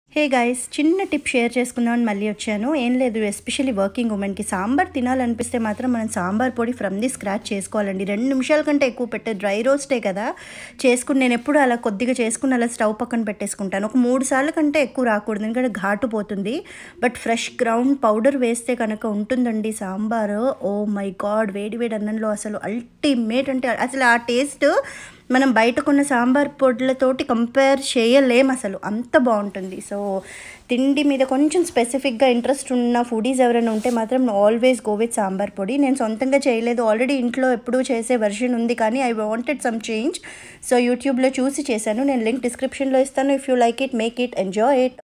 హే guys చిన్న tip share చేసుకుందామని మళ్ళీ వచ్చాను ఏం లేదు ఎస్పెషల్లీ వర్కింగ్ ఉమెన్కి సాంబార్ తినాలనిపిస్తే మాత్రం మనం సాంబార్ పొడి ఫ్రమ్ ది స్క్రాచ్ చేసుకోవాలండి రెండు నిమిషాల కంటే ఎక్కువ పెట్టే డ్రై రోస్టే కదా చేసుకుని నేను ఎప్పుడు అలా కొద్దిగా చేసుకుని అలా స్టవ్ పక్కన పెట్టేసుకుంటాను ఒక మూడు సార్లు కంటే ఎక్కువ రాకూడదు ఎందుకంటే ఘాటు పోతుంది బట్ ఫ్రెష్ గ్రౌండ్ పౌడర్ వేస్తే కనుక ఉంటుందండి సాంబారు ఓ మై గాడ్ వేడి వేడి అన్నంలో అసలు అల్టిమేట్ అంటే అసలు ఆ టేస్ట్ మనం బయట కొన్న సాంబార్ పొడులతోటి కంపేర్ చేయలేం అసలు అంత బాగుంటుంది సో తిండి మీద కొంచెం స్పెసిఫిక్గా ఇంట్రెస్ట్ ఉన్న ఫుడీస్ ఎవరైనా ఉంటే మాత్రం ఆల్వేస్ గో విత్ సాంబార్ పొడి నేను సొంతంగా చేయలేదు ఆల్రెడీ ఇంట్లో ఎప్పుడూ చేసే వెర్షన్ ఉంది కానీ I wanted some change so యూట్యూబ్లో చూసి చేశాను నేను లింక్ డిస్క్రిప్షన్లో ఇస్తాను if you like it make it enjoy it